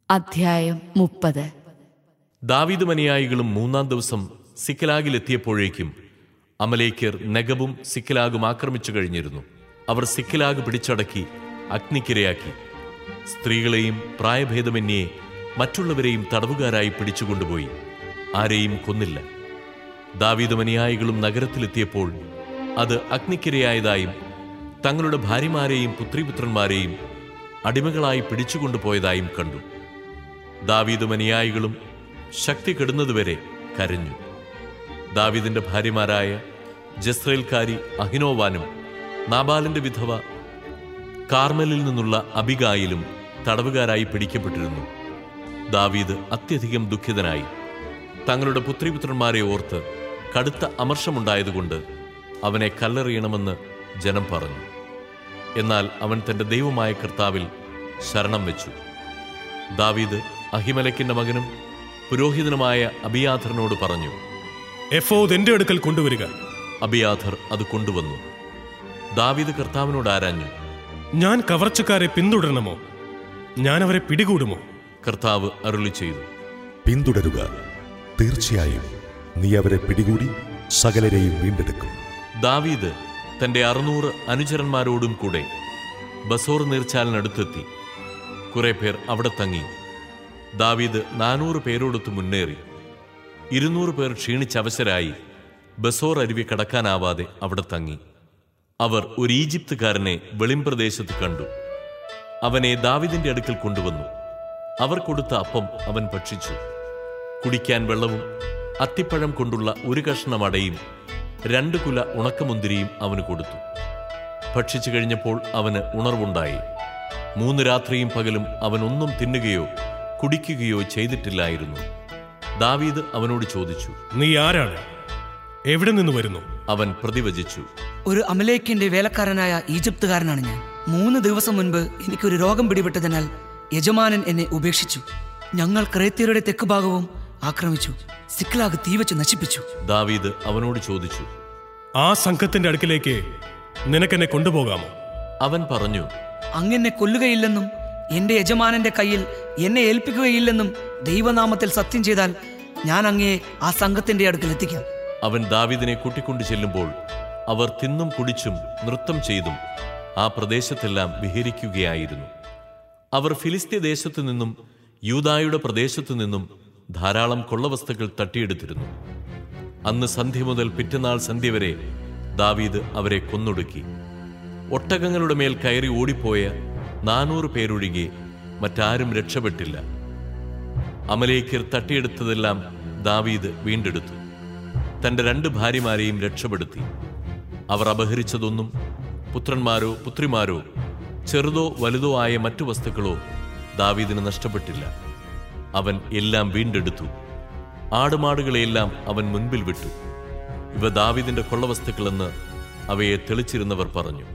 അധ്യായം മുപ്പത് ദാവീദ് അനുയായികളും മൂന്നാം ദിവസം സിക്കലാഗിലെത്തിയപ്പോഴേക്കും അമലേക്കർ നെഗബും സിക്കലാഗും ആക്രമിച്ചു കഴിഞ്ഞിരുന്നു അവർ സിക്കലാഗ് പിടിച്ചടക്കി അഗ്നിക്കിരയാക്കി സ്ത്രീകളെയും പ്രായഭേദമന്യേ മറ്റുള്ളവരെയും തടവുകാരായി പിടിച്ചുകൊണ്ടുപോയി ആരെയും കൊന്നില്ല ദാവീദും അനുയായികളും നഗരത്തിലെത്തിയപ്പോൾ അത് അഗ്നിക്കിരയായതായും തങ്ങളുടെ ഭാര്യമാരെയും പുത്രിപുത്രന്മാരെയും അടിമകളായി പിടിച്ചുകൊണ്ടുപോയതായും കണ്ടു ദാവീദും അനുയായികളും ശക്തി കെടുന്നതുവരെ കരഞ്ഞു ദാവീദിന്റെ ഭാര്യമാരായ ജസ്രേൽക്കാരി അഹിനോവാനും നാബാലിന്റെ വിധവ കാർമലിൽ നിന്നുള്ള അബിഗായിലും തടവുകാരായി പിടിക്കപ്പെട്ടിരുന്നു ദാവീദ് അത്യധികം ദുഃഖിതനായി തങ്ങളുടെ പുത്രിപുത്രന്മാരെ ഓർത്ത് കടുത്ത അമർഷമുണ്ടായതുകൊണ്ട് അവനെ കല്ലെറിയണമെന്ന് ജനം പറഞ്ഞു എന്നാൽ അവൻ തന്റെ ദൈവമായ കർത്താവിൽ ശരണം വെച്ചു ദാവീദ് അഹിമലക്കിന്റെ മകനും പുരോഹിതനുമായ അബിയാഥറിനോട് പറഞ്ഞു എഫോദ് എന്റെ അടുക്കൽ കൊണ്ടുവരിക അബിയാഥർ അത് കൊണ്ടുവന്നു ദാവീദ് കർത്താവിനോട് ആരാഞ്ഞു ഞാൻ കവർച്ചക്കാരെ പിന്തുടരണമോ ഞാൻ അവരെ പിടികൂടുമോ കർത്താവ് അരുളി ചെയ്തു പിന്തുടരുക തീർച്ചയായും നീ അവരെ പിടികൂടി സകലരെയും വീണ്ടെടുക്കും ദാവീദ് തന്റെ അറുന്നൂറ് അനുചരന്മാരോടും കൂടെ ബസോർ നീർച്ചാലിനടുത്തെത്തി കുറെ പേർ അവിടെ തങ്ങി ദാവീദ് നാനൂറ് പേരോടൊത്ത് മുന്നേറി ഇരുന്നൂറ് പേർ ക്ഷീണിച്ചവശരായി ബസോർ അരുവി കടക്കാനാവാതെ അവിടെ തങ്ങി അവർ ഒരു ഈജിപ്തുകാരനെ വെളിമ്പ്രദേശത്ത് കണ്ടു അവനെ ദാവീദിന്റെ അടുക്കൽ കൊണ്ടുവന്നു അവർ കൊടുത്ത അപ്പം അവൻ ഭക്ഷിച്ചു കുടിക്കാൻ വെള്ളവും അത്തിപ്പഴം കൊണ്ടുള്ള ഒരു കഷ്ണം അടയും രണ്ട് കുല ഉണക്കമുന്തിരിയും അവന് കൊടുത്തു ഭക്ഷിച്ചു കഴിഞ്ഞപ്പോൾ അവന് ഉണർവുണ്ടായി മൂന്ന് രാത്രിയും പകലും അവൻ ഒന്നും തിന്നുകയോ കുടിക്കുകയോ ചെയ്തിട്ടില്ലായിരുന്നു ദാവീദ് അവനോട് ചോദിച്ചു നീ ആരാണ് എവിടെ നിന്ന് വരുന്നു അവൻ പ്രതിവചിച്ചു ഒരു അമലേക്കിന്റെ വേലക്കാരനായ ഈജിപ്തുകാരനാണ് ഞാൻ മൂന്ന് ദിവസം മുൻപ് എനിക്കൊരു രോഗം പിടിപെട്ടതിനാൽ യജമാനൻ എന്നെ ഉപേക്ഷിച്ചു ഞങ്ങൾ ക്രേത്യരുടെ തെക്ക് ഭാഗവും ആക്രമിച്ചു സിക്ലാഗ് തീവച്ച് നശിപ്പിച്ചു ദാവീദ് അവനോട് ചോദിച്ചു ആ സംഘത്തിന്റെ അടുക്കിലേക്ക് നിനക്കെന്നെ കൊണ്ടുപോകാമോ അവൻ പറഞ്ഞു അങ്ങനെ കൊല്ലുകയില്ലെന്നും എന്റെ യജമാനന്റെ കയ്യിൽ എന്നെ ഏൽപ്പിക്കുകയില്ലെന്നും ദൈവനാമത്തിൽ സത്യം ചെയ്താൽ ഞാൻ അങ്ങയെ ആ സംഘത്തിന്റെ അടുക്കൽ എത്തിക്കാം അവൻ ദാവീദിനെ കൂട്ടിക്കൊണ്ടു ചെല്ലുമ്പോൾ അവർ തിന്നും കുടിച്ചും നൃത്തം ചെയ്തും ആ പ്രദേശത്തെല്ലാം വിഹരിക്കുകയായിരുന്നു അവർ ഫിലിസ്തീയ ദേശത്തു നിന്നും യൂദായുടെ പ്രദേശത്തു നിന്നും ധാരാളം കൊള്ളവസ്തുക്കൾ തട്ടിയെടുത്തിരുന്നു അന്ന് സന്ധ്യ മുതൽ പിറ്റന്നാൾ സന്ധ്യ വരെ ദാവീദ് അവരെ കൊന്നൊടുക്കി ഒട്ടകങ്ങളുടെ മേൽ കയറി ഓടിപ്പോയ നാനൂറ് പേരൊഴികെ മറ്റാരും രക്ഷപ്പെട്ടില്ല അമലേക്കർ തട്ടിയെടുത്തതെല്ലാം ദാവീദ് വീണ്ടെടുത്തു തന്റെ രണ്ട് ഭാര്യമാരെയും രക്ഷപ്പെടുത്തി അവർ അപഹരിച്ചതൊന്നും പുത്രന്മാരോ പുത്രിമാരോ ചെറുതോ വലുതോ ആയ മറ്റു വസ്തുക്കളോ ദാവീദിന് നഷ്ടപ്പെട്ടില്ല അവൻ എല്ലാം വീണ്ടെടുത്തു ആടുമാടുകളെയെല്ലാം അവൻ മുൻപിൽ വിട്ടു ഇവ ദാവീദിന്റെ കൊള്ളവസ്തുക്കളെന്ന് അവയെ തെളിച്ചിരുന്നവർ പറഞ്ഞു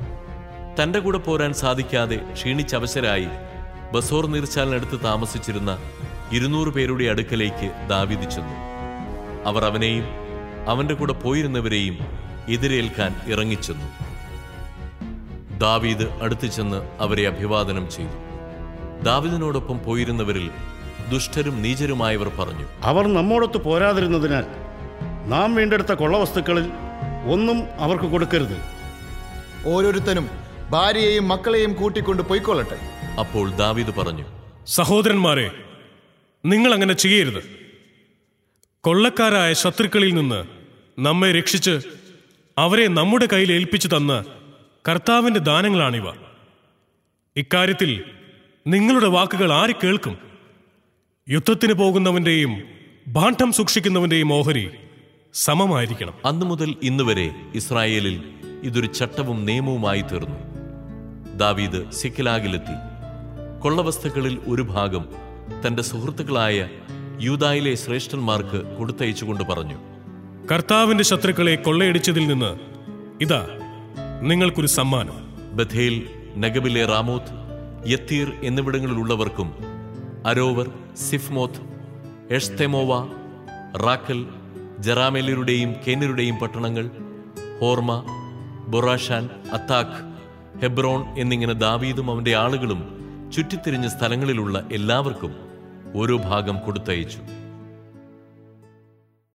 തന്റെ കൂടെ പോരാൻ സാധിക്കാതെ ക്ഷീണിച്ചവശരായി ബസോർ നീർച്ചാലിനടുത്ത് താമസിച്ചിരുന്ന ഇരുന്നൂറ് പേരുടെ അടുക്കലേക്ക് ദാവീദ് ചെന്നു അവർ അവനെയും അവന്റെ കൂടെ പോയിരുന്നവരെയും എതിരേൽക്കാൻ ഇറങ്ങിച്ചെന്നു ദാവീദ് അടുത്തു ചെന്ന് അവരെ അഭിവാദനം ചെയ്തു ദാവീദിനോടൊപ്പം പോയിരുന്നവരിൽ ദുഷ്ടരും നീചരുമായവർ പറഞ്ഞു അവർ നമ്മോടൊത്ത് പോരാതിരുന്നതിനാൽ നാം വീണ്ടെടുത്ത കൊള്ളവസ്തുക്കളിൽ ഒന്നും അവർക്ക് കൊടുക്കരുത് ഓരോരുത്തനും ഭാര്യയെയും മക്കളെയും കൂട്ടിക്കൊണ്ട് പൊയ്ക്കൊള്ളട്ടെ അപ്പോൾ ദാവീദ് പറഞ്ഞു സഹോദരന്മാരെ നിങ്ങൾ അങ്ങനെ ചെയ്യരുത് കൊള്ളക്കാരായ ശത്രുക്കളിൽ നിന്ന് നമ്മെ രക്ഷിച്ച് അവരെ നമ്മുടെ കയ്യിൽ ഏൽപ്പിച്ചു തന്ന കർത്താവിന്റെ ദാനങ്ങളാണിവ ഇക്കാര്യത്തിൽ നിങ്ങളുടെ വാക്കുകൾ ആര് കേൾക്കും യുദ്ധത്തിന് പോകുന്നവന്റെയും ഭാണ്ഡം സൂക്ഷിക്കുന്നവന്റെയും ഓഹരി സമമായിരിക്കണം അന്നു മുതൽ ഇന്ന് വരെ ഇസ്രായേലിൽ ഇതൊരു ചട്ടവും നിയമവുമായി തീർന്നു ദാവീദ് സിക്കലാഗിലെത്തി കൊള്ളവസ്തുക്കളിൽ ഒരു ഭാഗം തന്റെ സുഹൃത്തുക്കളായ യൂതായിലെ ശ്രേഷ്ഠന്മാർക്ക് കൊടുത്തയച്ചുകൊണ്ട് പറഞ്ഞു കർത്താവിന്റെ ശത്രുക്കളെ കൊള്ളയടിച്ചതിൽ നിന്ന് ഇതാ നിങ്ങൾക്കൊരു സമ്മാനം ബഥേൽ നഗബിലെ റാമോത്ത് യത്തീർ എന്നിവിടങ്ങളിലുള്ളവർക്കും അരോവർ സിഫ്മോത്ത് എഷ്തെമോവ റാക്കൽ ജറാമേലിയരുടെയും കേന്യരുടെയും പട്ടണങ്ങൾ ഹോർമ ബൊറാഷാൻ അത്താഖ് ഹെബ്രോൺ എന്നിങ്ങനെ ദാവീദും അവന്റെ ആളുകളും ചുറ്റിത്തിരിഞ്ഞ സ്ഥലങ്ങളിലുള്ള എല്ലാവർക്കും ഓരോ ഭാഗം കൊടുത്തയച്ചു